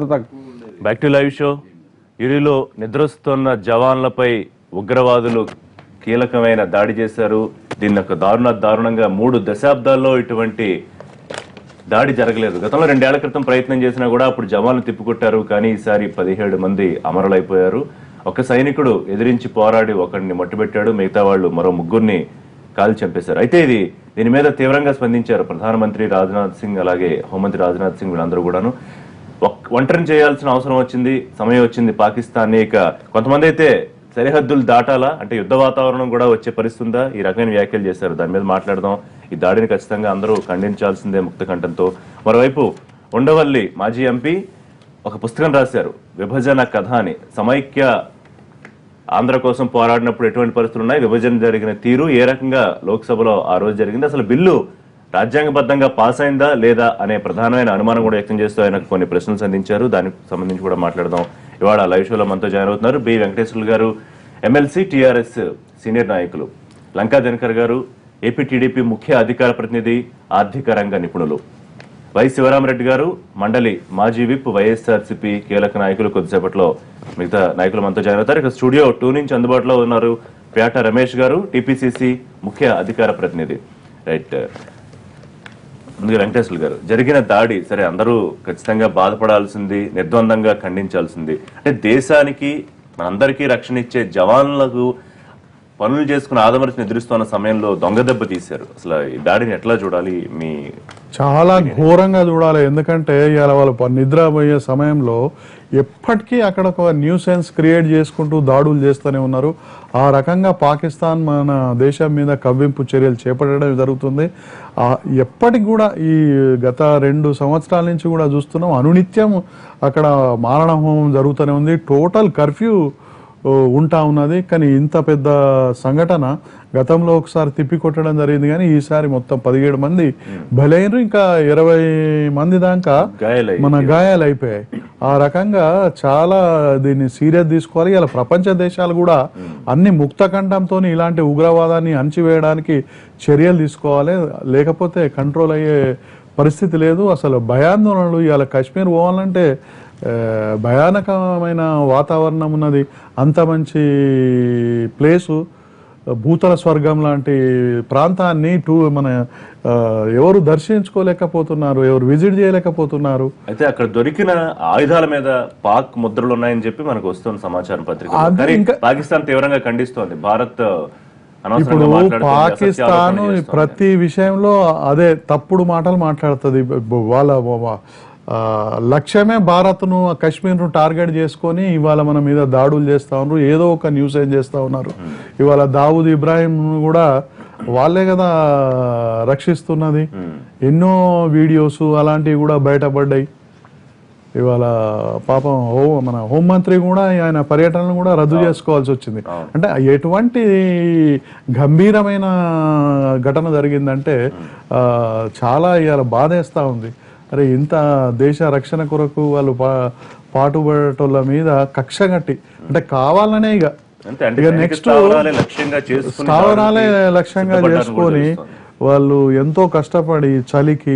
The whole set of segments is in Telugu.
అంత తక్కువ బ్యాక్ టు లైవ్ షో ఇరిలో నిద్రస్తున్న జవాన్లపై ఉగ్రవాదులు కీలకమైన దాడి చేశారు దీన్ని ఒక దారుణ దారుణంగా మూడు దశాబ్దాల్లో ఇటువంటి దాడి జరగలేదు గతంలో రెండేళ్ల క్రితం ప్రయత్నం చేసినా కూడా అప్పుడు జవాన్లు తిప్పుకొట్టారు కానీ ఈసారి పదిహేడు మంది అమరులైపోయారు ఒక సైనికుడు ఎదిరించి పోరాడి ఒకరిని మట్టుబెట్టాడు మిగతా వాళ్ళు మరో ముగ్గురిని కాల్చి చంపేశారు అయితే ఇది దీని మీద తీవ్రంగా స్పందించారు ప్రధానమంత్రి రాజ్నాథ్ సింగ్ అలాగే హోంమంత్రి రాజ్నాథ్ సింగ్ వీళ్ళందరూ కూడాను ఒక్- ఒంటరిని చేయాల్సిన అవసరం వచ్చింది సమయం వచ్చింది పాకిస్తాన్ ఇక కొంతమంది అయితే సరిహద్దులు దాటాలా అంటే యుద్ధ వాతావరణం కూడా వచ్చే పరిస్థితి ఉందా ఈ రకమైన వ్యాఖ్యలు చేశారు దాని మీద మాట్లాడదాం ఈ దాడిని ఖచ్చితంగా అందరూ ఖండించాల్సిందే ముక్త కంఠంతో మరోవైపు ఉండవల్లి మాజీ ఎంపీ ఒక పుస్తకం రాశారు విభజన కథ అని సమైక్య ఆంధ్ర కోసం పోరాడినప్పుడు ఎటువంటి పరిస్థితులు ఉన్నాయి విభజన జరిగిన తీరు ఏ రకంగా లోక్సభలో ఆ రోజు జరిగింది అసలు బిల్లు రాజ్యాంగబద్ధంగా పాస్ అయిందా లేదా అనే ప్రధానమైన అనుమానం కూడా వ్యక్తం చేస్తూ ఆయన కొన్ని ప్రశ్నలు సంధించారు దానికి సంబంధించి కూడా మాట్లాడదాం ఇవాళ లైవ్ షోలో మనతో జాయిన్ అవుతున్నారు బి వెంకటేశ్వర్లు గారు ఎమ్మెల్సీ టీఆర్ఎస్ సీనియర్ నాయకులు లంకా దినకర్ గారు ఏపీ టీడీపీ ముఖ్య అధికార ప్రతినిధి ఆర్థిక రంగ నిపుణులు వై శివరామరెడ్డి గారు మండలి మాజీ విప్ వైఎస్ఆర్సీపీ కీలక నాయకులు కొద్దిసేపట్లో మిగతా నాయకులు మనతో జాయిన్ అవుతారు ఇక స్టూడియో టూ నుంచి అందుబాటులో ఉన్నారు పేట రమేష్ గారు టీపీసీసీ ముఖ్య అధికార ప్రతినిధి రైట్ ముందుగా వెంకటేశ్వర గారు జరిగిన దాడి సరే అందరూ ఖచ్చితంగా బాధపడాల్సింది నిర్ద్వందంగా ఖండించాల్సింది అంటే దేశానికి మనందరికీ రక్షణ ఇచ్చే జవాన్లకు పనులు చేసుకుని ఆదమరిచి నిద్రిస్తున్న సమయంలో దొంగ దెబ్బ తీశారు అసలు ఈ దాడిని ఎట్లా చూడాలి మీ చాలా ఘోరంగా చూడాలి ఎందుకంటే ఇవాళ వాళ్ళు ప- నిద్రపోయే సమయంలో ఎప్పటికీ అక్కడ ఒక న్యూ సెన్స్ క్రియేట్ చేసుకుంటూ దాడులు చేస్తూనే ఉన్నారు ఆ రకంగా పాకిస్తాన్ మన దేశం మీద కవ్వింపు చర్యలు చేపట్టడం జరుగుతుంది ఆ, ఎప్పటికి కూడా ఈ గత రెండు సంవత్సరాల నుంచి కూడా చూస్తున్నాం అనునిత్యం అక్కడ మారణ హోమం జరుగుతూనే ఉంది టోటల్ కర్ఫ్యూ ఓ, ఉంటా ఉన్నది కానీ ఇంత పెద్ద సంఘటన గతంలో ఒకసారి తిప్పి కొట్టడం జరిగింది కానీ ఈసారి మొత్తం పదిహేడు మంది బలైనరు ఇంకా ఇరవై మంది దాకా గాయాలై మన గాయాలు అయిపోయాయి ఆ రకంగా చాలా దీన్ని సీరియస్ తీసుకోవాలి ఇలా ప్రపంచ దేశాలు కూడా అన్ని ముక్త కంఠంతో ఇలాంటి ఉగ్రవాదాన్ని అణచివేయడానికి చర్యలు తీసుకోవాలి లేకపోతే కంట్రోల్ అయ్యే పరిస్థితి లేదు అసలు భయాందోళనలు ఇవాళ కాశ్మీర్ పోవాలంటే ఆ, భయానకమైన వాతావరణం ఉన్నది అంత మంచి ప్లేసు భూతల స్వర్గం లాంటి ప్రాంతాన్ని టూ మన ఆ, ఎవరు దర్శించుకోలేకపోతున్నారు ఎవరు విజిట్ చేయలేకపోతున్నారు అయితే అక్కడ దొరికిన ఆయుధాల మీద పాక్ ముద్రలు ఉన్నాయని చెప్పి మనకు వస్తున్న సమాచారం పత్రిక అది కానీ ఇంకా- పాకిస్తాన్ తీవ్రంగా ఖండిస్తోంది భారత్ అనవసరంగా ఇప్పుడు మాట్లాడుతోంది, అసత్య పాకిస్తాన్ ఆరోపణలు చేస్తోంది. ప్రతి విషయంలో అదే తప్పుడు మాటలు మాట్లాడుతుంది బ- వాళ్ళ వ- ఆ, లక్ష్యమే భారత్ను కశ్మీర్ను టార్గెట్ చేసుకొని ఇవాళ మన మీద దాడులు చేస్తా ఉన్నారు ఏదో ఒక న్యూస్ ఏం చేస్తా ఉన్నారు ఇవాళ దావుద్ ఇబ్రాహిం కూడా వాళ్ళే కదా రక్షిస్తున్నది ఎన్నో వీడియోస్ అలాంటివి కూడా బయటపడ్డాయి ఇవాళ పాపం హో మన హోంమంత్రి కూడా ఆయన పర్యటనను కూడా రద్దు చేసుకోవాల్సి వచ్చింది అంటే ఎటువంటి గంభీరమైన ఘటన జరిగిందంటే ఆ, చాలా ఇవాళ బాధేస్తా ఉంది అరే ఇంత దేశ రక్షణ కొరకు వాళ్ళు పా పాటుపడేటోళ్ళ మీద కక్ష కట్టి అంటే కావాలనే ఇక అంతే అంటే ఇక సైనిక నెక్స్ట్ స్థావరాలే లక్ష్యంగా చేసుకుని స్థావరాలే దాడులకి లక్ష్యంగా సిద్ధపడ్డారని కూడా చేసుకొని తెలుస్తోంది. వాళ్ళు ఎంతో కష్టపడి చలికి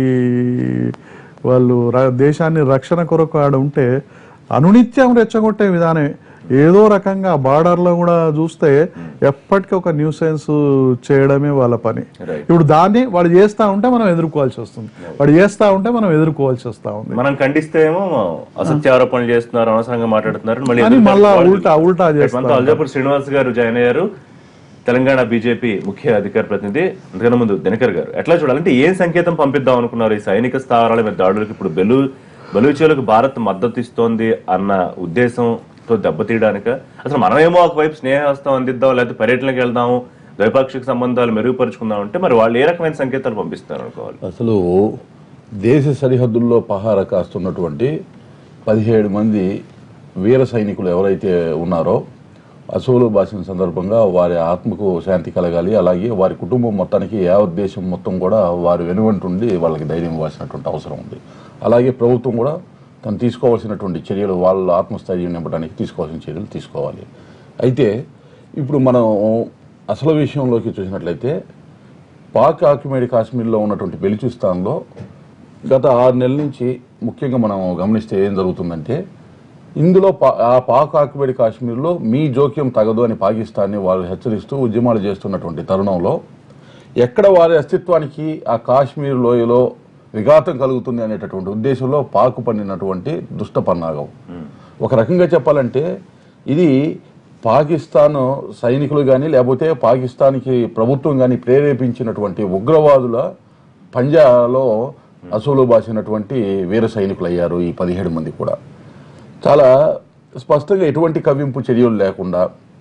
వాళ్ళు ర- దేశాన్ని రక్షణ కొరకు ఆడ ఉంటే అనునిత్యం రెచ్చగొట్టే విధానమే ఏదో రకంగా బార్డర్ లో కూడా చూస్తే ఎప్పటికీ ఒక న్యూసెన్స్ చేయడమే వాళ్ళ పని Right. ఇప్పుడు దాన్ని వాడు చేస్తా ఉంటే మనం ఎదుర్కోవాల్సి వస్తుంది వాడు చేస్తా ఉంటే మనం ఎదుర్కోవాల్సి వస్తా ఉంది మనం ఖండిస్తే ఏమో అసత్య ఆరోపణలు చేస్తున్నారు అనవసరంగా మాట్లాడుతున్నారు మళ్ళీ అని ఎదురు మళ్ళా వాళ్ళు- ఉల్టా ఉల్టా రేపు చేస్తా మనతో అల్జాపూర్ శ్రీనివాస్ గారు జాయిన్ అయ్యారు తెలంగాణ బీజేపీ ముఖ్య అధికార ప్రతినిధి అందుకన్నా ముందు దినకర్ గారు ఎట్లా చూడాలంటే ఏం సంకేతం పంపిద్దాం అనుకున్నారు ఈ సైనిక స్థావరాల మీద దాడులకు ఇప్పుడు బెలు బలూచీలకు భారత్ మద్దతు ఇస్తోంది అన్న ఉద్దేశంతో దెబ్బతీయడానిక అసలు మనమేమో ఒకవైపు స్నేహహస్తం అందిద్దాం లేకపోతే పర్యటనకి వెళ్దాము ద్వైపాక్షిక సంబంధాలు మెరుగుపరుచుకుందాం అంటే మరి వాళ్ళు ఏ రకమైన సంకేతాలు పంపిస్తారు అనుకోవాలి అసలు దేశ సరిహద్దుల్లో పహార కాస్తున్నటువంటి పదిహేడు మంది వీర సైనికులు ఎవరైతే ఉన్నారో అసూలు భాషణ సందర్భంగా వారి ఆత్మకు శాంతి కలగాలి అలాగే వారి కుటుంబం మొత్తానికి యావత్ దేశం మొత్తం కూడా వారి వెనువంటుండి వాళ్ళకి ధైర్యం ఇవ్వాల్సినటువంటి అవసరం ఉంది అలాగే ప్రభుత్వం కూడా తను తీసుకోవాల్సినటువంటి చర్యలు వాళ్ళ ఆత్మస్థైర్యం నింపడానికి తీసుకోవాల్సిన చర్యలు తీసుకోవాలి అయితే ఇప్పుడు మనం అసలు విషయంలోకి చూసినట్లయితే పాక్ ఆక్యుమైడ్ కాశ్మీర్లో ఉన్నటువంటి బెలుచిస్తాన్లో గత ఆరు నెలల నుంచి ముఖ్యంగా మనం గమనిస్తే ఏం జరుగుతుందంటే ఇందులో పా- ఆ పాక్ ఆక్యుపైడ్ కాశ్మీర్లో మీ జోక్యం తగదు అని పాకిస్తాన్ని వాళ్ళు హెచ్చరిస్తూ ఉద్యమాలు చేస్తున్నటువంటి తరుణంలో ఎక్కడ వారి అస్తిత్వానికి ఆ కాశ్మీర్ లోయలో విఘాతం కలుగుతుంది అనేటటువంటి ఉద్దేశంలో పాకు పన్నినటువంటి దుష్ట పన్నాగం ఒక రకంగా చెప్పాలంటే ఇది పాకిస్తాన్ సైనికులు కానీ లేకపోతే పాకిస్తాన్కి ప్రభుత్వం కానీ ప్రేరేపించినటువంటి ఉగ్రవాదుల పంజాలో అసూలు బాసినటువంటి వీర సైనికులు అయ్యారు ఈ పదిహేడు మంది కూడా చాలా స్పష్టంగా ఎటువంటి కవ్వింపు చర్యలు లేకుండా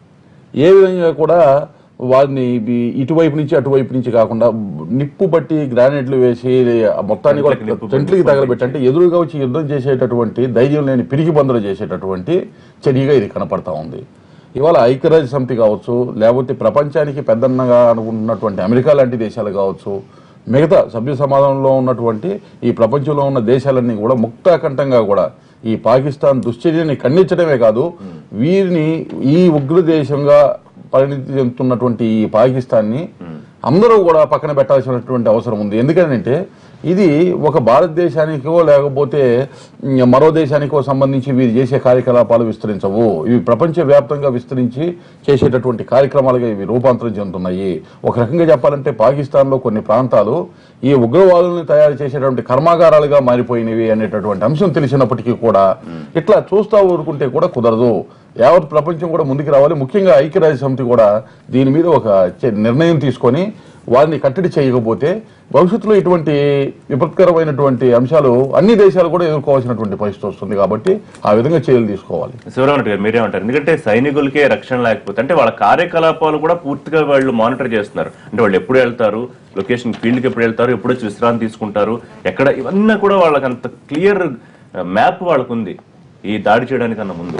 ఏ విధంగా కూడా వారిని ఇవి- ఇటువైపు నుంచి అటువైపు నుంచి కాకుండా నిప్పు బట్టి గ్రానైట్లు వేసి ఆ మొత్తాన్ని కూడా టెంట్లకి నిప్పు టెంట్లకి బట్టి తగలబెట్టి అంటే ఎదురుగా వచ్చి యుద్ధం చేసేటటువంటి ధైర్యం లేని పిరికి బందలు చేసేటటువంటి చర్యగా ఇది కనపడతా ఉంది ఇవాళ ఐక్యరాజ్య సమితి కావచ్చు లేకపోతే ప్రపంచానికి పెద్దన్నగా అనుకుంటున్నటువంటి అమెరికా లాంటి దేశాలు కావచ్చు మిగతా సభ్య సమాజంలో ఉన్నటువంటి ఈ ప్రపంచంలో ఉన్న దేశాలన్నీ కూడా ముక్తాకంఠంగా కూడా ఈ పాకిస్తాన్ దుశ్చర్యని ఖండించడమే కాదు వీరిని ఈ ఉగ్ర దేశంగా పరిణితి చెందుతున్నటువంటి ఈ పాకిస్తాన్ని అందరూ కూడా పక్కన పెట్టాల్సినటువంటి అవసరం ఉంది ఎందుకంటే ఇది ఒక భారతదేశానికో లేకపోతే ఉమ్, మరో దేశానికో సంబంధించి వీరు చేసే కార్యకలాపాలు విస్తరించవు ఇవి ప్రపంచ వ్యాప్తంగా విస్తరించి చేసేటటువంటి కార్యక్రమాలుగా ఇవి రూపాంతరం చెందుతున్నాయి ఒక రకంగా చెప్పాలంటే పాకిస్తాన్లో కొన్ని ప్రాంతాలు ఈ ఉగ్రవాదుల్ని తయారు చేసేటువంటి కర్మాగారాలుగా మారిపోయినవి అనేటటువంటి అంశం తెలిసినప్పటికీ కూడా ఇట్లా చూస్తా ఊరుకుంటే కూడా కుదరదు యావత్ ప్రపంచం కూడా ముందుకు రావాలి ముఖ్యంగా ఐక్యరాజ్య సమితి కూడా దీని మీద ఒక చే- నిర్ణయం తీసుకొని వారిని కట్టడి చేయకపోతే భవిష్యత్తులో ఇటువంటి విపత్కరమైనటువంటి అంశాలు అన్ని దేశాలు కూడా ఎదుర్కోవాల్సినటువంటి పరిస్థితి వస్తుంది కాబట్టి ఆ విధంగా చర్యలు తీసుకోవాలి శివరామరెడ్డి గారు మీరేమంటారు ఎందుకంటే సైనికులకే రక్షణ లేకపోతే అంటే వాళ్ళ కార్యకలాపాలు కూడా పూర్తిగా వాళ్ళు మానిటర్ చేస్తున్నారు అంటే వాళ్ళు ఎప్పుడు వెళ్తారు లొకేషన్ ఫీల్డ్కి ఎప్పుడు వెళ్తారు ఎప్పుడు వచ్చి విశ్రాంతి తీసుకుంటారు ఎక్కడ ఇవన్నీ కూడా వాళ్ళకి అంత క్లియర్ మ్యాప్ వాళ్ళకు ఉంది ఈ దాడి చేయడానికన్నా ముందు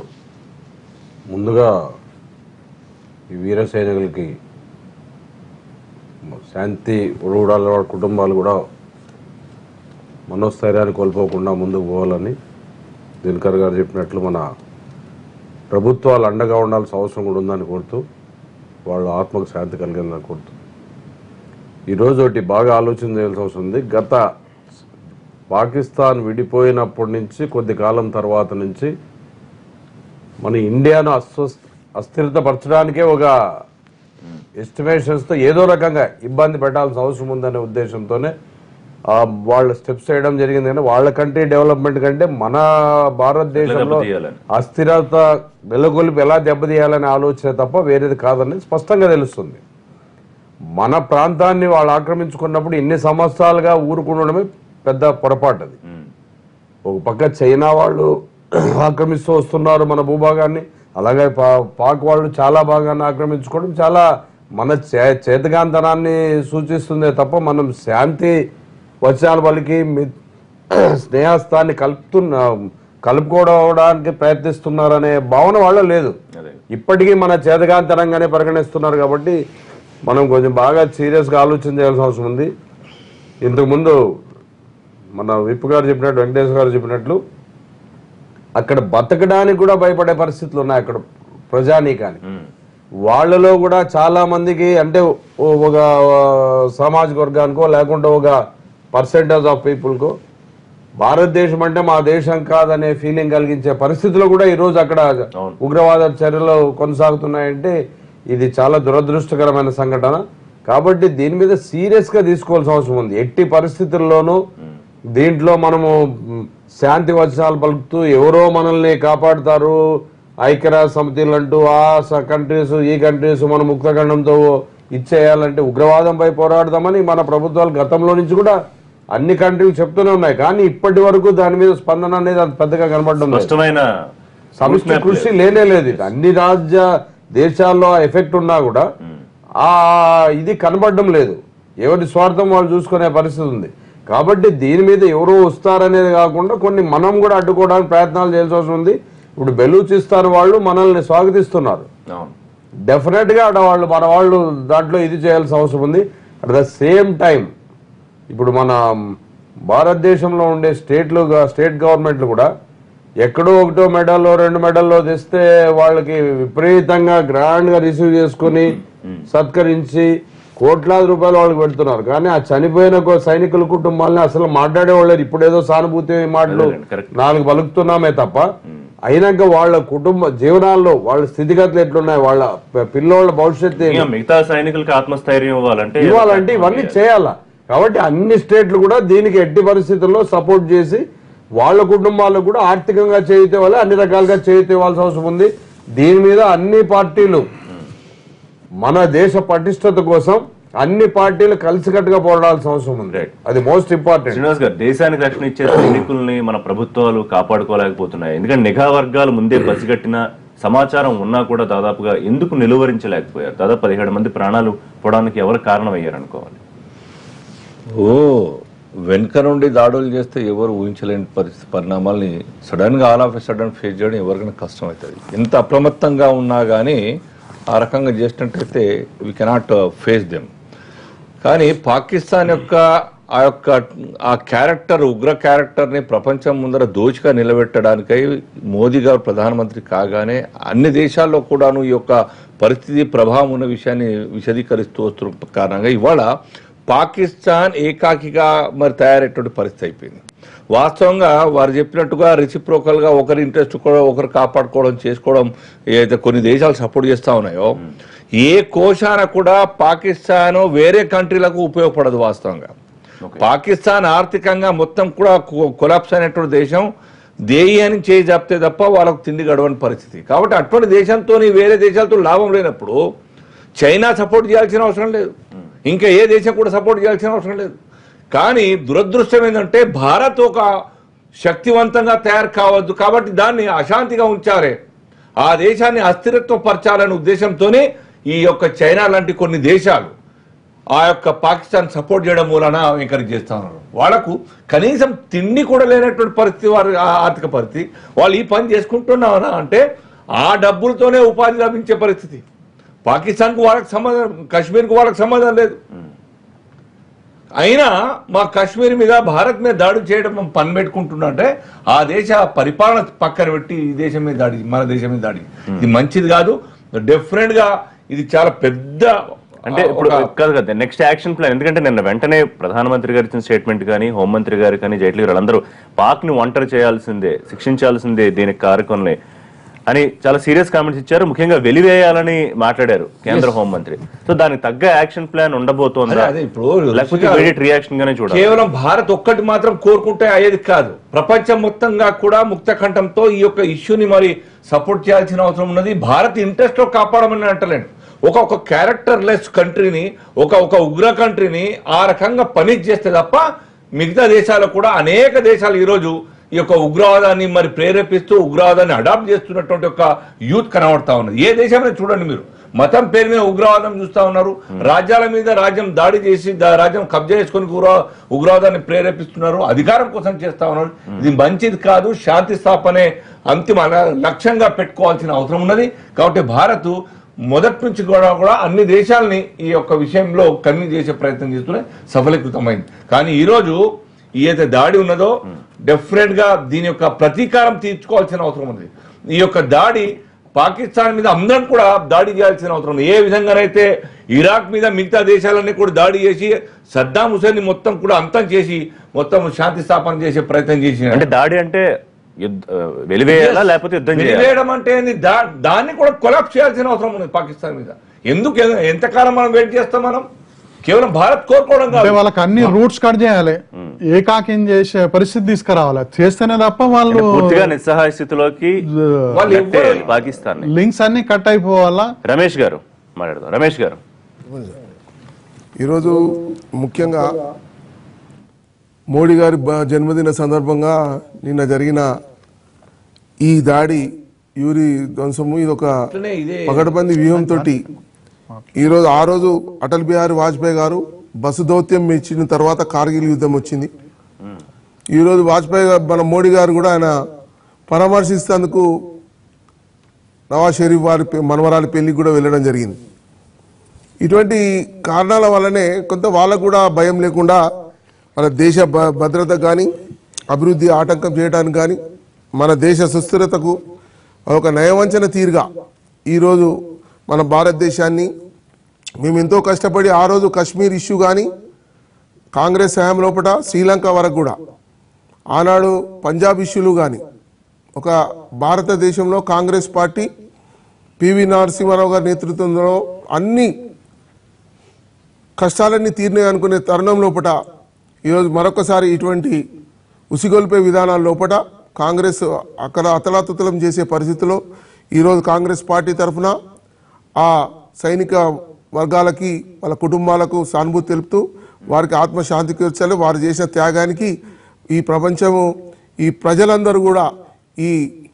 ముందుగా ఈ వీర సైనికులకి శాంతి ఉడవడాల వాళ్ళ కుటుంబాలు కూడా మనోస్థైర్యాన్ని కోల్పోకుండా ముందుకు పోవాలని దినకర్ గారు చెప్పినట్లు మన ప్రభుత్వాలు అండగా ఉండాల్సిన అవసరం కూడా ఉందని కోరుతూ వాళ్ళ ఆత్మకు శాంతి కలిగిందని కోరుతూ ఈరోజు ఒకటి బాగా ఆలోచన చేయాల్సిన అవసరం ఉంది గత పాకిస్తాన్ విడిపోయినప్పటి నుంచి కొద్ది కాలం తర్వాత నుంచి మన ఇండియాను అస్వస్థ అస్థిరతపరచడానికే ఒక ఎస్టిమేషన్స్తో ఏదో రకంగా ఇబ్బంది పెట్టాల్సిన అవసరం ఉందనే ఉద్దేశంతోనే ఆ, వాళ్ళు స్టెప్స్ వేయడం జరిగింది కానీ వాళ్ళ కంట్రీ డెవలప్మెంట్ కంటే మన భారతదేశంలో దెబ్బతీయాలని. అస్థిరత వెలుగొలిపి ఎలా దెబ్బతీయాలనే ఆలోచన తప్ప వేరేది కాదని స్పష్టంగా తెలుస్తుంది మన ప్రాంతాన్ని వాళ్ళు ఆక్రమించుకున్నప్పుడు ఇన్ని సంవత్సరాలుగా ఊరుకుండడమే పెద్ద పొరపాటు అది ఒక పక్క చైనా వాళ్ళు ఆక్రమిస్తూ వస్తున్నారు మన భూభాగాన్ని అలాగే పా- పాక్ వాళ్ళు చాలా భాగాన్ని ఆక్రమించుకోవడం చాలా మన చే చేతగాంతనాన్ని సూచిస్తుందే తప్ప మనం శాంతి వచనాల వాళ్ళకి స్నేహస్థాన్ని కలుపుతున్న కలుపుకోవడానికి ప్రయత్నిస్తున్నారనే భావన వాళ్ళ లేదు అదే ఇప్పటికీ మన చేతగాంతరంగానే పరిగణిస్తున్నారు కాబట్టి మనం కొంచెం బాగా సీరియస్గా ఆలోచన చేయాల్సిన అవసరం ఉంది ఇంతకుముందు మన విప్ గారు చెప్పినట్టు వెంకటేశ్వర గారు చెప్పినట్లు అక్కడ బతకడానికి కూడా భయపడే పరిస్థితులు ఉన్నాయి అక్కడ ప్రజానీకానికి వాళ్ళలో కూడా చాలా మందికి అంటే ఓ- ఒక సామాజిక వర్గానికో లేకుంటే ఒక పర్సెంటేజ్ ఆఫ్ పీపుల్కో భారతదేశం అంటే మా దేశం కాదనే ఫీలింగ్ కలిగించే పరిస్థితులు కూడా ఈ రోజు అక్కడ అవును. ఉగ్రవాద చర్యలు కొనసాగుతున్నాయంటే ఇది చాలా దురదృష్టకరమైన సంఘటన కాబట్టి దీని మీద సీరియస్ గా తీసుకోవాల్సిన అవసరం ఉంది ఎట్టి పరిస్థితుల్లోనూ దీంట్లో మనము మ్, శాంతి వచనాలు పలుకుతూ ఎవరో మనల్ని కాపాడుతారు ఐక్యరాజ్య సమితిలు అంటూ ఆ కంట్రీస్ ఈ కంట్రీస్ మన ముక్తఖండంతో ఇచ్చేయాలంటే ఉగ్రవాదంపై పోరాడదామని మన ప్రభుత్వాలు గతంలో నుంచి కూడా అన్ని కంట్రీలు చెప్తూనే ఉన్నాయి కానీ ఇప్పటి వరకు దాని మీద స్పందన అనేది అంత పెద్దగా కనబడడం లేదు స్పష్టమైన సమిష్టి కృషి లేనే లేదు ఇది అన్ని రాజ్య దేశాల్లో ఎఫెక్ట్ ఉన్నా కూడా ఆ ఇది కనబడడం లేదు ఎవరి స్వార్థం వాళ్ళు చూసుకునే పరిస్థితి ఉంది కాబట్టి దీని మీద ఎవరో వస్తారనేది కాకుండా కొన్ని మనం కూడా అడ్డుకోవడానికి ప్రయత్నాలు చేయాల్సి అవసరం ఉంది ఇప్పుడు బెలూచిస్తాన్ వాళ్ళు మనల్ని స్వాగతిస్తున్నారు అవును డెఫినెట్ గా అక్కడ వాళ్ళు మన వాళ్ళు దాంట్లో ఇది చేయాల్సిన అవసరం ఉంది అట్ ద సేమ్ టైం ఇప్పుడు మన భారతదేశంలో ఉండే స్టేట్లు గా- స్టేట్ గవర్నమెంట్లు కూడా ఎక్కడో ఒకటో మెడల్లో రెండు మెడల్లో తెస్తే వాళ్ళకి విపరీతంగా గ్రాండ్ గా రిసీవ్ చేసుకుని సత్కరించి కోట్లాది రూపాయలు వాళ్ళకి పెడుతున్నారు కానీ ఆ చనిపోయిన కో- సైనికుల కుటుంబాలని అసలు మాట్లాడేవాళ్ళు ఇప్పుడు ఏదో సానుభూతి మాటలు అదేలేండి, correct. నాలుగు పలుకుతున్నామే తప్ప అయినాక వాళ్ళ కుటుంబ జీవనాల్లో వాళ్ళ స్థితిగతులు ఎట్లున్నాయి వాళ్ళ ప- పిల్లోళ్ళ భవిష్యత్తు ఏంటి? ఇంకా మిగతా సైనికులకి ఆత్మస్థైర్యం ఇవ్వాలంటే ఇవ్వాలంటే ఇవన్నీ చేయాలా కాబట్టి అన్ని స్టేట్లు కూడా దీనికి ఎట్టి పరిస్థితుల్లో సపోర్ట్ చేసి వాళ్ళ కుటుంబాలకు కూడా ఆర్థికంగా చేయుత ఇవ్వాలి అన్ని రకాలుగా చేయుత ఇవ్వాల్సిన అవసరం ఉంది దీని మీద అన్ని పార్టీలు మన దేశ పటిష్టత కోసం అన్ని పార్టీలు కలిసికట్టుగా పోరాడాల్సిన అవసరం ఉంది Right. అది మోస్ట్ ఇంపార్టెంట్ శ్రీనివాస్ గారు దేశానికి రక్షణ ఇచ్చే సైనికుల్ని మన ప్రభుత్వాలు కాపాడుకోలేకపోతున్నాయి ఎందుకంటే నిఘా వర్గాలు ముందే పసిగట్టిన సమాచారం ఉన్నా కూడా దాదాపుగా ఎందుకు నిలువరించలేకపోయారు దాదాపు పదిహేడు మంది ప్రాణాలు పోవడానికి ఎవరు కారణమయ్యారు అనుకోవాలి ఓ వెనుక నుండి దాడులు చేస్తే ఎవరు ఊహించలేని పరిస్థితి పరిణామాల్ని సడన్ గా ఆల్ ఆఫ్ సడన్ ఫేస్ చేయడం ఎవరికైనా కష్టం అవుతుంది ఎంత అప్రమత్తంగా ఉన్నా కానీ ఆ రకంగా చేసినట్టయితే వీ కెనాట్ ఫేస్ దెమ్ కానీ పాకిస్తాన్ యొక్క ఆ యొక్క ఆ క్యారెక్టర్ ఉగ్ర క్యారెక్టర్ని ప్రపంచం ముందర దోచిగా నిలబెట్టడానికై మోదీ గారు ప్రధానమంత్రి కాగానే అన్ని దేశాల్లో కూడాను ఈ యొక్క పరిస్థితి ప్రభావం ఉన్న విషయాన్ని విశదీకరిస్తూ వస్తున్న కారణంగా ఇవాళ పాకిస్తాన్ ఏకాకిగా మరి తయారయ్యేటువంటి పరిస్థితి అయిపోయింది వాస్తవంగా వారు చెప్పినట్టుగా reciprocal గా ఒకరి ఇంట్రెస్ట్ కూడా ఒకరు కాపాడుకోవడం చేసుకోవడం ఏదైతే కొన్ని దేశాలు సపోర్ట్ చేస్తా ఉన్నాయో ఏ కోశాన కూడా పాకిస్తాన్ వేరే కంట్రీలకు ఉపయోగపడదు వాస్తవంగా పాకిస్తాన్ ఆర్థికంగా మొత్తం కూడా కొలాప్స్ అయినటువంటి దేశం దేయి అని చేయి చెప్తే తప్ప వాళ్ళకు తిండి గడవని పరిస్థితి కాబట్టి అటువంటి దేశంతో వేరే దేశాలతో లాభం లేనప్పుడు చైనా సపోర్ట్ చేయాల్సిన అవసరం లేదు ఇంకా ఏ దేశం కూడా సపోర్ట్ చేయాల్సిన అవసరం లేదు కానీ దురదృష్టం ఏంటంటే భారత్ ఒక శక్తివంతంగా తయారు కావద్దు కాబట్టి దాన్ని అశాంతిగా ఉంచారే ఆ దేశాన్ని అస్థిరత్వ పరచాలనే ఉద్దేశంతోనే ఈ యొక్క చైనా లాంటి కొన్ని దేశాలు ఆ యొక్క పాకిస్తాన్ సపోర్ట్ చేయడం మూలన ఎంకరేజ్ చేస్తా ఉన్నారు వాళ్ళకు కనీసం తిండి కూడా లేనటువంటి పరిస్థితి వారి ఆ ఆర్థిక పరిస్థితి వాళ్ళు ఈ పని చేసుకుంటున్నారా అంటే ఆ డబ్బులతోనే ఉపాధి లభించే పరిస్థితి పాకిస్తాన్కు వాళ్ళకి సంబంధం కాశ్మీర్కు వాళ్ళకి సంబంధం లేదు అయినా మా కాశ్మీర్ మీద భారత్ మీద దాడి చేయడం మనం పని పెట్టుకుంటున్నట్టే ఆ దేశ పరిపాలన పక్కన పెట్టి ఈ దేశం మీద దాడి మన దేశం మీద దాడి ఇది మంచిది కాదు డెఫినెట్ గా ఇది చాలా పెద్ద అంటే ఇప్పుడు ఒక- కాదు కదా నెక్స్ట్ యాక్షన్ ప్లాన్ ఎందుకంటే నిన్న వెంటనే ప్రధానమంత్రి గారు ఇచ్చిన స్టేట్మెంట్ కానీ హోంమంత్రి గారు కానీ జైట్లీ గారు అందరూ పాక్ ని ఒంటరి చేయాల్సిందే శిక్షించాల్సిందే దీనికి కారకుల్ని అని చాలా సీరియస్ కామెంట్స్ ఇచ్చారు ముఖ్యంగా వెలివేయాలని మాట్లాడారు కేంద్ర హోంమంత్రి సో దానికి తగ్గ యాక్షన్ ప్లాన్ ఉండబోతోందా అదే, అదే ఇప్పుడు లేకపోతే ఇమీడియట్ రియాక్షన్ గానే చూడాలి కేవలం భారత్ ఒక్కటి మాత్రం కోరుకుంటే అయ్యేది కాదు ప్రపంచం మొత్తంగా కూడా ముక్త కంఠంతో ఈ యొక్క ఇష్యూని మరి సపోర్ట్ చేయాల్సిన అవసరం ఉన్నది భారత్ ఇంట్రెస్ట్ లో కాపాడమని అంటలేను ఒక ఒక క్యారెక్టర్ లెస్ కంట్రీని ఒక ఒక ఉగ్ర కంట్రీని ఆ రకంగా పని చేస్తే తప్ప మిగతా దేశాలు కూడా అనేక దేశాలు ఈరోజు ఈ యొక్క ఉగ్రవాదాన్ని మరి ప్రేరేపిస్తూ ఉగ్రవాదాన్ని అడాప్ట్ చేస్తున్నటువంటి ఒక యూత్ కనబడతా ఉన్నది ఏ దేశమైనా చూడండి మీరు మతం పేరు మీద ఉగ్రవాదం చూస్తా ఉన్నారు రాజ్యాల మీద రాజ్యం దాడి చేసి దా- రాజ్యం కబ్జా చేసుకొని ఉగ్ర- ఉగ్రవాదాన్ని ప్రేరేపిస్తున్నారు అధికారం కోసం చేస్తా ఉన్నారు ఇది మంచిది కాదు శాంతి స్థాపనే అంతిమ ల- లక్ష్యంగా పెట్టుకోవాల్సిన అవసరం ఉన్నది కాబట్టి భారత్ మొదటి నుంచి కూడా కూడా అన్ని దేశాలని ఈ యొక్క విషయంలో కన్విన్స్ చేసే ప్రయత్నం చేస్తూనే సఫలీకృతమైంది కానీ ఈ రోజు ఏదైతే దాడి ఉన్నదో డెఫినెట్ గా దీని యొక్క ప్రతీకారం తీర్చుకోవాల్సిన అవసరం ఉంది ఈ యొక్క దాడి పాకిస్తాన్ మీద అందరం కూడా దాడి చేయాల్సిన అవసరం ఉంది ఏ విధంగానైతే ఇరాక్ మీద మిగతా దేశాలన్నీ కూడా దాడి చేసి సద్దాం హుసేన్ మొత్తం కూడా అంతం చేసి మొత్తం శాంతి స్థాపన చేసే ప్రయత్నం చేసి అంటే దాడి అంటే యుద్ధ ఆ, వెలివేయాలా లేకపోతే యుద్ధం చేయాలి వెలివేయడం అంటే ఏంది? దా- దాన్ని కూడా కొలాప్స్ చేయాల్సిన అవసరం ఉంది పాకిస్తాన్ మీద ఎందుకు ఎ- ఎంతకాలం మనం వెయిట్ చేస్తాం మనం కేవలం భారత్ కోరుకోవడం అంటే కాదు వాళ్ళకి అన్ని రూట్స్ కట్ చేయాలి ఏకాకిం చేసే పరిస్థితి తీసుకురావాలి చేస్తేనే తప్ప వాళ్ళు పూర్తిగా నిస్సహాయ స్థితిలోకి వాళ్ళు నెట్టేయాలి ఎవ్వరు- పాకిస్తాన్ లింక్స్ అన్ని కట్ అయిపోవాలా రమేష్ గారు మాట్లాడదాం రమేష్ గారు ఈరోజు ముఖ్యంగా మోడీ గారి బ- జన్మదిన సందర్భంగా నిన్న జరిగిన ఈ దాడి యూరి ధ్వంసము ఇది ఒక అట్లనే ఇదే పగడబంది వ్యూహంతో ఈరోజు ఆ రోజు అటల్ బిహారీ వాజ్పేయి గారు బస్సు దౌత్యం ఇచ్చిన తర్వాత కార్గిల్ యుద్ధం వచ్చింది ఈరోజు వాజ్పేయి గారు మన మోడీ గారు కూడా ఆయన పరామర్శిస్తేందుకు నవాజ్ షరీఫ్ వారి పె- మనవరాలి పెళ్లికి కూడా వెళ్ళడం జరిగింది ఇటువంటి కారణాల వల్లనే కొంత వాళ్ళకు కూడా భయం లేకుండా మన దేశ భ- భద్రత కానీ అభివృద్ధి ఆటంకం చేయడానికి కానీ మన దేశ సుస్థిరతకు ఒక నయవంచన తీరుగా ఈరోజు మన భారతదేశాన్ని మేము ఎంతో కష్టపడి ఆ రోజు కశ్మీర్ ఇష్యూ కానీ కాంగ్రెస్ హయాం లోపల శ్రీలంక వరకు కూడా ఆనాడు పంజాబ్ ఇష్యూలు కానీ ఒక భారతదేశంలో కాంగ్రెస్ పార్టీ పివి నరసింహారావు గారి నేతృత్వంలో అన్ని కష్టాలన్నీ తీరినాయి అనుకునే తరుణం లోపల ఈరోజు మరొకసారి ఇటువంటి ఉసిగొల్పే విధానాల లోపల కాంగ్రెస్ అక్కడ అతలాతుతలం చేసే పరిస్థితిలో ఈరోజు కాంగ్రెస్ పార్టీ తరఫున ఆ సైనిక వర్గాలకి వాళ్ళ కుటుంబాలకు సానుభూతి తెలుపుతూ వారికి ఆత్మశాంతి కూర్చాలి వారు చేసిన త్యాగానికి ఈ ప్రపంచము ఈ ప్రజలందరూ కూడా ఈ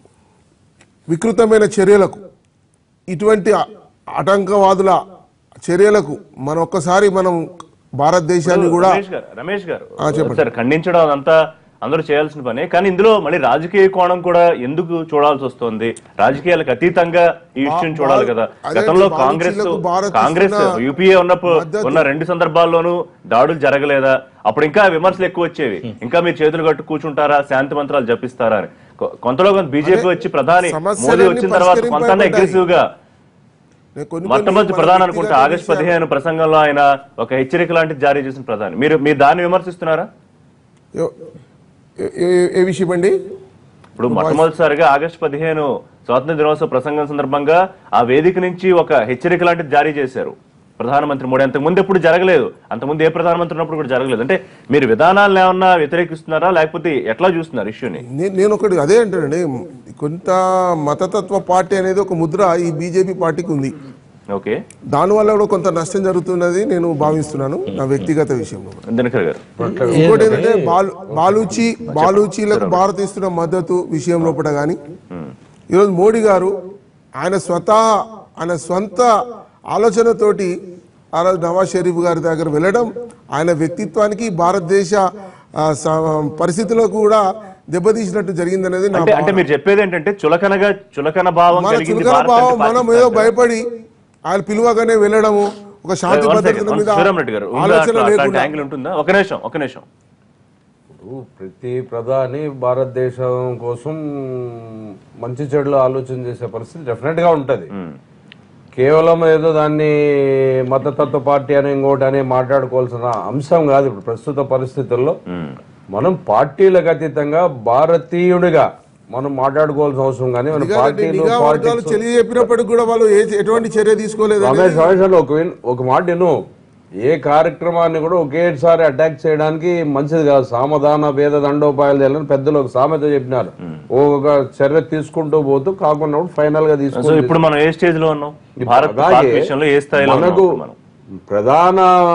వికృతమైన చర్యలకు ఇటువంటి అ- ఆటంకవాదుల చర్యలకు మన ఒక్కసారి మనం భారతదేశాన్ని కూడా రమేష్ గారు రమేష్ గారు ఆ, చెప్పండి. సార్ ఖండించడం అదంతా అందరూ చేయాల్సిన పనే కానీ ఇందులో మళ్ళీ రాజకీయ కోణం కూడా ఎందుకు చూడాల్సి వస్తుంది రాజకీయాలకు అతీతంగా ఈ విషయం చూడాలి కదా అదే గతంలో బాబు కాంగ్రెస్ చీలకు భారత్ కాంగ్రెస్ ఇస్తున్న యూపీఏ ఉన్నప్పుడు మద్దతు. ఉన్న రెండు సందర్భాల్లోనూ దాడులు జరగలేదా అప్పుడు ఇంకా విమర్శలు ఎక్కువ వచ్చేవి ఇంకా మీరు చేతులు కట్టు కూర్చుంటారా శాంతి మంత్రాలు జపిస్తారా అని కొ- కొంతలో కొంత బీజేపీ వచ్చి ప్రధాని సమస్యలన్నీ మోదీ వచ్చిన తర్వాత కొంత పరిష్కరింపబడ్డాయి. అగ్రెసివ్ గా నేను కొన్ని మొట్టమొదటి కొన్ని ప్రధాని మన అనుకుంటా వ్యక్తిగత ఆగస్టు విషయాలు- పదిహేను ప్రసంగంలో ఆయన ఒక హెచ్చరిక లాంటిది జారీ చేసిన ప్రధాని మీరు మీరు దాన్ని విమర్శిస్తున్నారా ఏ- ఏ- ఏ- ఏ విషయం అండి ఇప్పుడు మొట్టమొదటిసారిగా ఆగస్టు పదిహేను స్వాతంత్ర దినోత్సవ ప్రసంగం సందర్భంగా ఆ వేదిక నుంచి ఒక హెచ్చరిక లాంటిది జారీ చేశారు ప్రధానమంత్రి మోడీ అంతకు ముందు ఎప్పుడు జరగలేదు అంతకుముందు ఏ ప్రధానమంత్రి ఉన్నప్పుడు కూడా జరగలేదు అంటే మీరు విధానాలను ఏమన్నా వ్యతిరేకిస్తున్నారా లేకపోతే ఎట్లా చూస్తున్నారు ఇష్యూని నే- నేను ఒకటి అదే అంటానండి కొంత మతతత్వ పార్టీ అనేది ఒక ముద్ర ఈ బీజేపీ పార్టీకి ఉంది ఓకే దానివల్ల కూడా కొంత నష్టం జరుగుతున్నది నేను భావిస్తున్నాను నా వ్యక్తిగత విషయంలో దినకర్ గారు ఇంకోటి ఏంటంటే బాలు బాలూచి బాలూచీలకు భారత్ ఇస్తున్న మద్దతు విషయం లోపల కానీ ఈరోజు మోడీ గారు ఆయన స్వతహా ఆయన స్వంత ఆలోచనతోటి ఆ రోజు నవాజ్ షరీఫ్ గారి దగ్గర వెళ్ళడం ఆయన వ్యక్తిత్వానికి భారతదేశ ఆ, స- పరిస్థితులకు కూడా దెబ్బతీసినట్టు జరిగిందనేది నా అంటే అంటే భావన. మీరు చెప్పేది ఏంటంటే చులకనగా చులకన భావం మన కలిగింది చులకన భారత్ భావం అంటే మనం పాకిస్తాన్ ఏదో కదా? భయపడి ఆయన పిలువగానే వెళ్ళడము ఒక శాంతి One second, భద్రతల one- మీద శ్రీరామరెడ్డి గారు ఉందా ఆలోచన అట్లా- అట్లాంటి లేకుండా యాంగిల్ ఉంటుందా ఒక నిమిషం ఒక నిమిషం ఇప్పుడు ప్రతి ప్రధాని భారతదేశం కోసం మంచి చెడులు ఆలోచన చేసే పరిస్థితి డెఫినెట్ గా ఉంటది కేవలం ఏదో దాన్ని మతతత్వ పార్టీ అని ఇంకోటి అని మాట్లాడుకోవాల్సిన అంశం కాదు ఇప్పుడు ప్రస్తుత పరిస్థితుల్లో మనం పార్టీలకు అతీతంగా భారతీయుడిగా మనం మాట్లాడుకోవాల్సిన అవసరం కానీ మన నిఘా పార్టీలు నిఘా వర్గాలు పాలిటిక్స్ తెలియజెప్పినప్పటికీ కూడా వాళ్ళు ఏ- ఎటువంటి చర్య తీసుకోలేదు రమేష్ రమేష్ గారు ఒక విన్- ఒక మాట విను ఏ కార్యక్రమాన్ని కూడా ఒకేసారి అటాక్ చేయడానికి మంచిది కాదు సామధాన భేద దండోపాయాలు చేయాలని పెద్దలు ఒక సామెత చెప్పినారు ఒక చర్య తీసుకుంటూ పోతూ కాకుండా ఫైనల్ గా సో తీసుకుంటూ ఇప్పుడు మనం ఏ స్టేజ్ లో ఉన్నాం ఇప్పుడు భారత్ అలాగే పాక్ విషయంలో ఏ స్థాయిలో ఉన్నాం మనకు ఇప్పుడు మనం ప్రధాన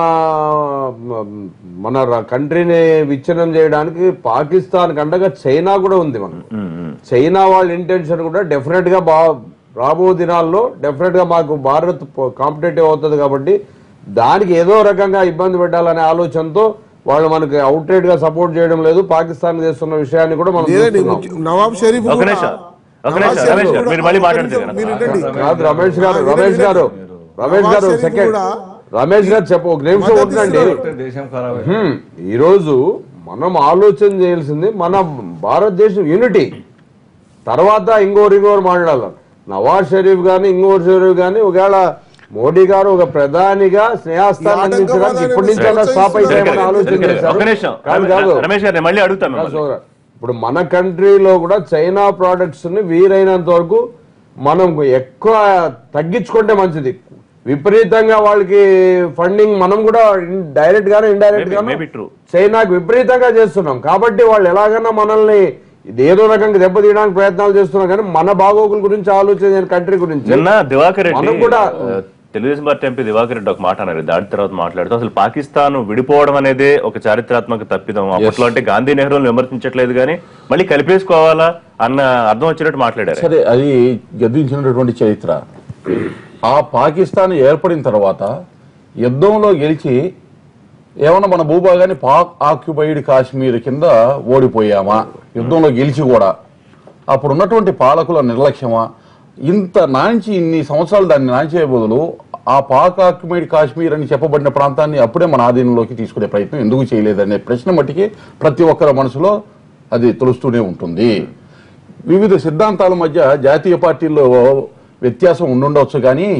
మన కంట్రీని విచ్ఛిన్నం చేయడానికి పాకిస్తాన్ కండగా చైనా కూడా ఉంది మనకు చైనా వాళ్ళ ఇంటెన్షన్ కూడా డెఫినెట్ గా బా రాబో దినాల్లో డెఫినెట్ గా మాకు భారత్ కాంపిటేటివ్ అవుతుంది కాబట్టి దానికి ఏదో రకంగా ఇబ్బంది పెట్టాలనే ఆలోచనతో వాళ్ళు మనకి అవుట్రేట్ గా సపోర్ట్ చేయడం లేదు పాకిస్తాన్ చేస్తున్న విషయాన్ని కూడా మనం లేదండి చూస్తున్నాం. ముఖ్య- నవాబ్ షరీఫ్ ఒక కూడా- నిమిషం ఒక నవాబ్ నిమిషం షరీఫ్ రమేష్ గారు కూడా- మీరు మళ్ళీ ఒక్క మాట్లాడితే నిమిషం, మీరు వినండి. కాదు రమేష్ గారు ఆ, రమేష్ వినండి, గారు వినండి. రమేష్ గారు నవాబ్ షరీఫ్ సెకండ్ కూడా రమేష్ గారు చెప్పు ఒక నిమిషం మద్దతు ఉండండి ఇస్తున్నారు. దేశం ఖరాబ్ హ్మ్. ఈరోజు మనం ఆలోచన చేయాల్సింది మన భారతదేశం యూనిటీ తర్వాత ఇంకోరు ఇంకోరు మాట్లాడాలి నవాజ్ షరీఫ్ గాని ఇంకోరు షరీఫ్ గాని ఒకవేళ మోడీ గారు ఒక ప్రధానిగా స్నేహాస్థానం ఈ అందించడానికి ఆటంకవాదాన్ని ఇప్పటి నుంచి అయినా స్టాప్ అయిపోయామని ఆలోచన చేశారు ఒక నిమిషం కాదు కాదు రమేష్ గారు నేను మళ్ళీ అడుగుతాను కాదు మిమ్మల్ని. సోదరా. ఇప్పుడు మన కంట్రీలో కూడా చైనా ప్రోడక్ట్స్ ని వీలైనంత వరకు మనం ఎక్కువ తగ్గించుకుంటే మంచిది విపరీతంగా వాళ్ళకి ఫండింగ్ మనం కూడా డైరెక్ట్ గానే ఇండైరెక్ట్ Maybe- గాను maybe true. చైనాకు విపరీతంగా చేస్తున్నాం కాబట్టి వాళ్ళు ఎలాగైనా మనల్ని ఇది ఏదో రకంగా దెబ్బతీయడానికి ప్రయత్నాలు చేస్తున్నాం కానీ మన బాగోగుల గురించి ఆలోచన కంట్రీ గురించి నిన్న దివాకర్ రెడ్డి మనం కూడా- ఆ, తెలుగుదేశం పార్టీ ఎంపీ దివాకర్ రెడ్డి ఒక మాట అన్నారు దాడి తర్వాత మాట్లాడుతూ అసలు పాకిస్తాన్ విడిపోవడం అనేది ఒక చారిత్రాత్మక తప్పిదం అప్పట్లో అంటే గాంధీ నెహ్రూని విమర్శించట్లేదు కానీ మళ్ళీ కలిపేసుకోవాలా అన్న అర్థం వచ్చినట్టు మాట్లాడారు సరే అది గద్దించినటువంటి చరిత్ర ఆ పాకిస్తాన్ ఏర్పడిన తర్వాత యుద్ధంలో గెలిచి ఏమన్నా మన భూభాగాన్ని పాక్ ఆక్యుపైడ్ కాశ్మీర్ కింద ఓడిపోయామా యుద్ధంలో గెలిచి కూడా అప్పుడు ఉన్నటువంటి పాలకుల నిర్లక్ష్యమా ఇంత నాంచి ఇన్ని సంవత్సరాలు దాన్ని నాంచే బదులు ఆ పాక్ ఆక్యుపైడ్ కాశ్మీర్ అని చెప్పబడిన ప్రాంతాన్ని అప్పుడే మన ఆధీనంలోకి తీసుకునే ప్రయత్నం ఎందుకు చేయలేదనే ప్రశ్న మట్టికి ప్రతి ఒక్కరి మనసులో అది తెలుస్తూనే ఉంటుంది వివిధ సిద్ధాంతాల మధ్య జాతీయ పార్టీల్లో వ్యత్యాసం ఉండుండవచ్చు కానీ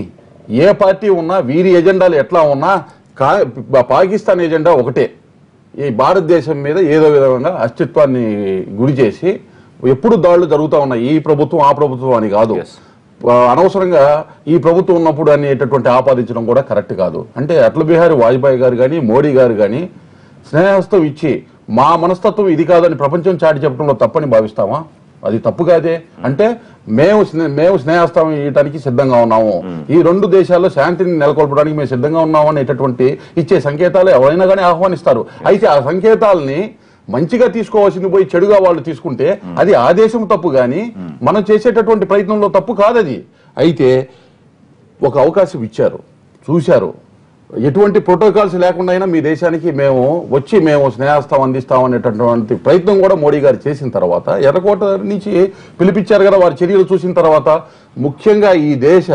ఏ పార్టీ ఉన్నా వీరి ఎజెండాలు ఎట్లా ఉన్నా కా పాకిస్తాన్ ఎజెండా ఒకటే ఈ భారతదేశం మీద ఏదో విధంగా అస్తిత్వాన్ని గురి చేసి ఎప్పుడు దాడులు జరుగుతూ ఉన్నాయి ఈ ప్రభుత్వం ఆ ప్రభుత్వం అని కాదు ఆ, అనవసరంగా ఈ ప్రభుత్వం ఉన్నప్పుడు అనేటటువంటి ఆపాదించడం కూడా కరెక్ట్ కాదు అంటే అటల్ బిహారీ వాజ్పేయి గారు కానీ మోడీ గారు కానీ స్నేహస్తం ఇచ్చి మా మనస్తత్వం ఇది కాదని ప్రపంచం చాటి చెప్పడంలో తప్పని భావిస్తామా అది తప్పు కాదే అంటే మేము స్నే- మేము స్నేహస్తం ఇవ్వడానికి సిద్ధంగా ఉన్నాము ఈ రెండు దేశాల్లో శాంతిని నెలకొల్పడానికి మేము సిద్ధంగా ఉన్నాము అనేటటువంటి ఇచ్చే సంకేతాలు ఎవరైనా కానీ ఆహ్వానిస్తారు అయితే ఆ సంకేతాలని మంచిగా తీసుకోవాల్సింది పోయి చెడుగా వాళ్ళు తీసుకుంటే అది ఆ దేశం తప్పు కానీ మనం చేసేటటువంటి ప్రయత్నంలో తప్పు కాదది అయితే ఒక అవకాశం ఇచ్చారు చూశారు ఎటువంటి ప్రోటోకాల్స్ లేకుండా అయినా మీ దేశానికి మేము వచ్చి మేము స్నేహస్థం అందిస్తాం అనేటటువంటి ప్రయత్నం కూడా మోడీ గారు చేసిన తర్వాత ఎర్రకోట నుంచి పిలిపించారు కదా వారి చర్యలు చూసిన తర్వాత ముఖ్యంగా ఈ దేశ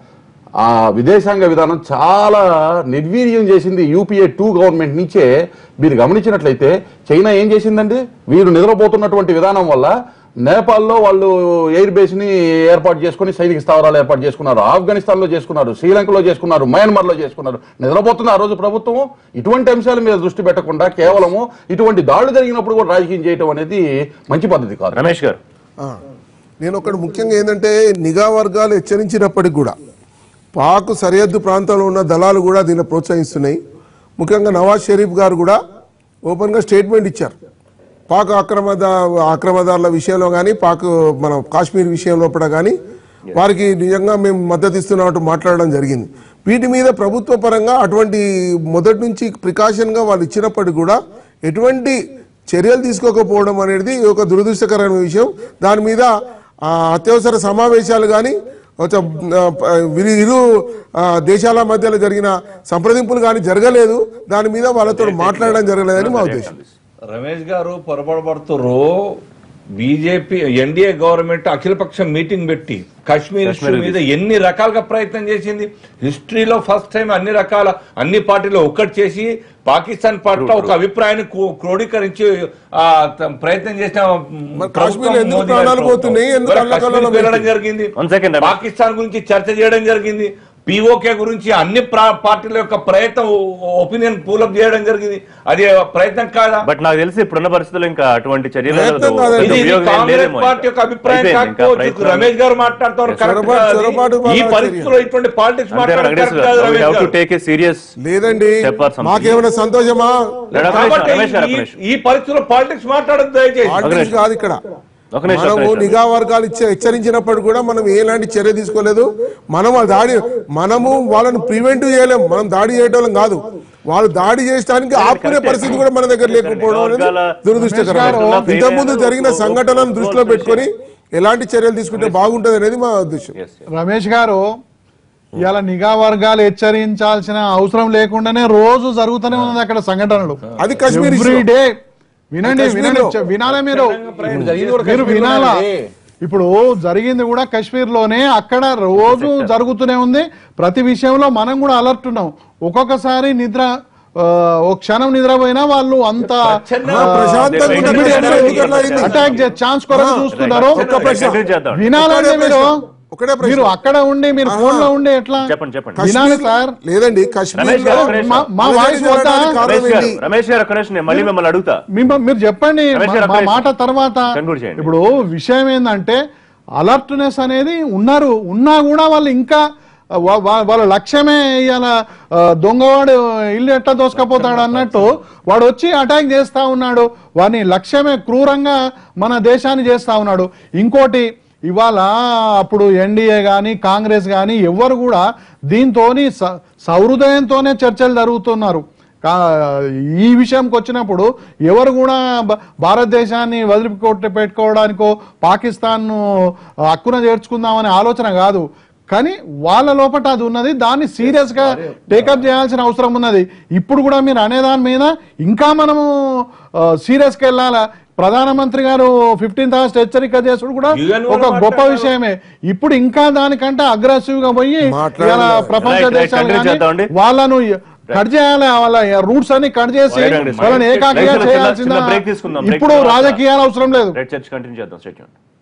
ఆ విదేశాంగ విధానం చాలా నిర్వీర్యం చేసింది యూపీఏ టూ గవర్నమెంట్ నుంచే మీరు గమనించినట్లయితే చైనా ఏం చేసిందండి వీరు నిద్రపోతున్నటువంటి విధానం వల్ల నేపాల్లో వాళ్ళు ఎయిర్ బేస్ ని ఏర్పాటు చేసుకుని సైనిక స్థావరాలు ఏర్పాటు చేసుకున్నారు ఆఫ్ఘనిస్తాన్ లో చేసుకున్నారు శ్రీలంకలో చేసుకున్నారు మయన్మార్ లో చేసుకున్నారు నిద్రపోతుంది ఆ రోజు ప్రభుత్వం ఇటువంటి అంశాల మీద దృష్టి పెట్టకుండా కేవలము ఇటువంటి దాడులు జరిగినప్పుడు కూడా రాజకీయం చేయటం అనేది మంచి పద్ధతి కాదు రమేష్ గారు ఆ, నేను ఒకటి ముఖ్యంగా ఏంటంటే నిఘా వర్గాలు హెచ్చరించినప్పటికి కూడా పాక్ సరిహద్దు ప్రాంతంలో ఉన్న దళాలు కూడా దీన్ని ప్రోత్సహిస్తున్నాయి ముఖ్యంగా నవాజ్ షరీఫ్ గారు కూడా ఓపెన్గా స్టేట్మెంట్ ఇచ్చారు పాక్ ఆక్రమద ఆక్రమదారుల విషయంలో కానీ పాక్ మన కాశ్మీర్ విషయంలో కూడా కానీ వారికి నిజంగా మేము మద్దతు ఇస్తున్నట్టు మాట్లాడడం జరిగింది వీటి మీద ప్రభుత్వ పరంగా అటువంటి మొదటి నుంచి ప్రికాషన్గా వాళ్ళు ఇచ్చినప్పటికీ కూడా ఎటువంటి చర్యలు తీసుకోకపోవడం అనేది ఒక దురదృష్టకరమైన విషయం దాని మీద ఆ, అత్యవసర సమావేశాలు కానీ ఒక, ఆ, వీరి ఇరు ఆ, దేశాల మధ్యలో జరిగిన సంప్రదింపులు కానీ జరగలేదు దాని మీద వాళ్ళతో మాట్లాడడం జరగలేదని మా ఉద్దేశం రమేష్ గారు పొరపడబడుతుర్రు బీజేపీ ఎన్డీఏ గవర్నమెంట్ అఖిలపక్ష మీటింగ్ పెట్టి కాశ్మీర్ ఇష్యూ మీద ఎన్ని రకాలుగా ప్రయత్నం చేసింది హిస్టరీలో ఫస్ట్ టైం అన్ని రకాల అన్ని పార్టీలు ఒక్కటి చేసి పాకిస్తాన్ పట్ల ఒక అభిప్రాయాన్ని క్రో- క్రోడీకరించి ఆ, త- ప్రయత్నం చేసిన మరి ప్రభుత్వం కాశ్మీర్లో ఎందుకు మోదీ గారి ప్రాణాలు ప్రభుత్వం. పోతున్నాయి? ఎందుకు మరి అల్లకల్లోలం కాశ్మీర్కి వెళ్ళడం అవుతుంది? జరిగింది One second, రమేష్. పాకిస్తాన్ గురించి చర్చ చేయడం జరిగింది పిఓకే గురించి అన్ని ప్రా- పార్టీల యొక్క ప్రయత్నం ఒపీనియన్ పూలప్ చేయడం జరిగింది అది ప్రయత్నం కాదా బట్ నాకు తెలిసి ఇప్పుడున్న పరిస్థితుల్లో ఇంకా అటువంటి చర్యలు ప్రయత్నం కాదండి. ఇది ఇది ఉపయోగం ఏం కాంగ్రెస్ లేదేమో పార్టీ యొక్క ఇంకా. అభిప్రాయం అయిపోయింది, ఇంకా కాకపోవచ్చు ప్రయత్నం- రమేష్ గారు మాట్లాడుతారు Yes. correct చొరబాటు- కాదు. చొరబాటు ఈ బాగా పరిస్థితుల్లో ఇటువంటి పాలిటిక్స్ అంతే మాట్లాడడం వెంకటేశ్వర correct గారు కాదు we రమేష్ have to గారు. take a serious లేదండి Step or something. మాకేమైనా సంతోషమా లేదా ఒక నిమిషం, కాబట్టి రమేష్ గారు, ఒక ఈ- నిమిషం. ఈ పరిస్థితుల్లో పాలిటిక్స్ మాట్లాడదు దయచేసి పాలిటిక్స్ కాదు ఇక్కడ ఒక నిమిషం, ఒక మనము నిమిషం. నిఘా వర్గాలు ఇచ్చే హెచ్చరించినప్పుడు కూడా మనం ఎలాంటి చర్య తీసుకోలేదు మనం ఆ దాడి మనము వాళ్ళని ప్రివెంట్ చేయలేము మనం దాడి చేయటం కాదు వాళ్ళు దాడి చేయడానికి ఆపుకునే పరిస్థితి కూడా మన దగ్గర లేకపోవడం అనేది దురదృష్టకరం ఇంతకుముందు జరిగిన సంఘటనలను దృష్టిలో పెట్టుకొని ఎలాంటి చర్యలు తీసుకుంటే బాగుంటది అనేది మా ఉద్దేశం Yes, yes. రమేష్ గారు ఇలా నిఘా వర్గాలు హెచ్చరించాల్సిన అవసరం లేకుండానే రోజు జరుగుతూనే ఉన్నది అక్కడ సంఘటనలు అది కాశ్మీర్ ఎవ్రీ issue. డే వినండి అది వినండి కాశ్మీర్లో. చె- వినాలే మీరు జరిగింది కూడా మీరు కాశ్మీర్లోనే వినాలా అండి. ఇప్పుడు జరిగింది కూడా కాశ్మీర్ లోనే అక్కడ రోజు జరుగుతూనే ఉంది ప్రతి విషయంలో మనం కూడా అలర్ట్ ఉన్నాం ఒక్కొక్కసారి నిద్ర ఆ, ఓ క్షణం నిద్రపోయినా వాళ్ళు అంత ప్రచ్ఛన్న- ఆ, ప్రశాంతంగా ఉన్న దేశంలో ఎందుకు అట్లా అయింది? అటాక్ ఛాన్స్ కొరకు చూస్తున్నారు ఒక్క ప్రశ్న. Continue చేద్దాం. వినాలండి ఒకటే మీరు ప్రశ్న. ఒకటే ప్రశ్న. మీరు అక్కడ ఉండి మీరు ఫోన్ లో ఉండి ఎట్లా చెప్పండి చెప్పండి వినాలి కాశ్మీర్ సార్ లేదండి కాశ్మీర్ రమేష్ గారు, రమేష్ మా- మా వాయిస్ వద్దా రమేష్ గారు రమేష్ గారు ఒక నిమిషం నేను మళ్ళీ మిమ్మల్ని అడుగుతా మిమ్మ- మీరు చెప్పండి రమేష్ మా- గారు, మా రమేష్ మాట తర్వాత Conclude చేయండి. ఇప్పుడు విషయం ఏంటంటే అలర్ట్నెస్ అనేది ఉన్నారు ఉన్నా కూడా వాళ్ళు ఇంకా వా- వా- వాళ్ళ లక్ష్యమే ఇవాళ ఆ, దొంగవాడు ఇల్లు ఎట్లా దోసుకపోతాడు అన్నట్టు వాడు వచ్చి అటాక్ చేస్తా ఉన్నాడు వాని లక్ష్యమే క్రూరంగా మన దేశాన్ని చేస్తా ఉన్నాడు ఇంకోటి ఇవాళ అప్పుడు ఎన్డీఏ కానీ కాంగ్రెస్ కానీ ఎవరు కూడా దీంతో సౌహృదయంతోనే చర్చలు జరుగుతున్నారు కా- ఈ విషయంకి వచ్చినప్పుడు ఎవరు కూడా భ- భారతదేశాన్ని వదిలికొట్టి పెట్టుకోవడానికో పాకిస్తాన్ను హక్కున చేర్చుకుందామనే ఆలోచన కాదు కానీ వాళ్ళ లోపల అది ఉన్నది దాన్ని సీరియస్ గా టేకప్ చేయాల్సిన అవసరం ఉన్నది ఇప్పుడు కూడా మీరు అనేదాని మీద ఇంకా మనము సీరియస్ గా వెళ్ళాలా ప్రధానమంత్రి గారు ఫిఫ్టీన్త్ ఆగస్ట్ హెచ్చరిక చేసుడు కూడా UN ఒక వాళ్ళు గొప్ప మాట్లాడారు. విషయమే ఇప్పుడు ఇంకా దానికంటే అగ్రెసివ్ గా పోయి మాట్లాడాలి. ఇలా ప్రపంచ Right, right. దేశాలు Continue కానీ చేద్దామండి. వాళ్ళను కట్ చేయాలి వాళ్ళ రూట్స్ అన్ని కట్ చేసి Right, right. వాళ్ళని ఏకాకిగా Right, చిన్న- చేయాల్సిన చిన్న break తీసుకుందాం. Break ఇప్పుడు తర్వాత- రాజకీయాలు అవసరం లేదు రెడ్ చర్చ్ కంటిన్యూ చేద్దాం స్టేట్